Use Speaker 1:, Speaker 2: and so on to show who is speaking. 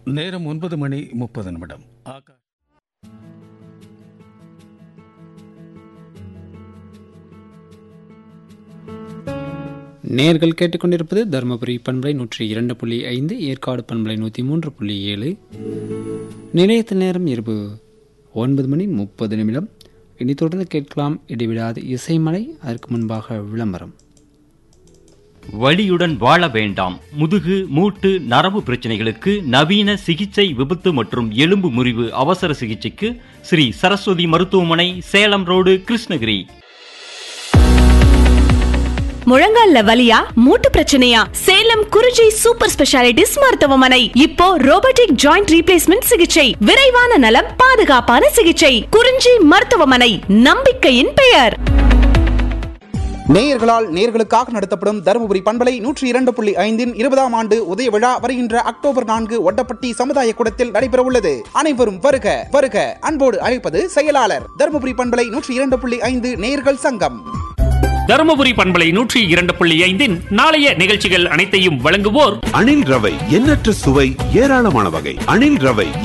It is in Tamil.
Speaker 1: நேரம் ஒன்பது மணி முப்பது நிமிடம் ஆகா
Speaker 2: நேர்கள் கேட்டுக்கொண்டிருப்பது தருமபுரி பண்பலை நூற்றி இரண்டு புள்ளி ஐந்து ஏற்காடு பண்பலை நூற்றி மூன்று புள்ளி ஏழு நிலையத்தில் நேரம் இரவு ஒன்பது மணி முப்பது நிமிடம் இனி தொடர்ந்து கேட்கலாம் இடைவிடாத இசைமலை அதற்கு முன்பாக விளம்பரம்
Speaker 3: வலியுடன் வாழ வேண்டாம் முதுகு மூட்டு நரம்பு பிரச்சனைகளுக்கு நவீன சிகிச்சை விபத்து மற்றும் எலும்பு முறிவு அவசர சிகிச்சைக்கு ஸ்ரீ சரஸ்வதி மருத்துவமனை சேலம் ரோடு கிருஷ்ணகிரி
Speaker 4: முழங்கால்ல வலியா மூட்டு பிரச்சனையா சேலம் குறிஞ்சி சூப்பர் ஸ்பெஷாலிட்டிஸ் மருத்துவமனை இப்போ ரோபோட்டிக் ஜாயிண்ட் ரீப்ளேஸ்மெண்ட் சிகிச்சை விரைவான நலம் பாதுகாப்பான சிகிச்சை குறிஞ்சி மருத்துவமனை நம்பிக்கையின் பெயர்
Speaker 5: நேயர்களால் நேயர்களுக்காக நடத்தப்படும் தருமபுரி பண்பலை நூற்றி இரண்டு புள்ளி ஐந்தின் இருபதாம் ஆண்டு உதய விழா வருகின்ற அக்டோபர் நான்கு ஒட்டப்பட்டி சமுதாய கூடத்தில் நடைபெற உள்ளது அனைவரும் வருக வருக அன்போடு அழைப்பது செயலாளர் தருமபுரி பண்பலை நூற்றி இரண்டு புள்ளி ஐந்து நேயர்கள் சங்கம்
Speaker 6: தருமபுரி பண்பலை நூற்றி இரண்டு புள்ளி ஐந்தின் நாளைய நிகழ்ச்சிகள் அனைத்தையும் வழங்குவோர்
Speaker 7: அணில் ரவை எண்ணற்ற சுவை ஏராளமான வகை அணில் ரவை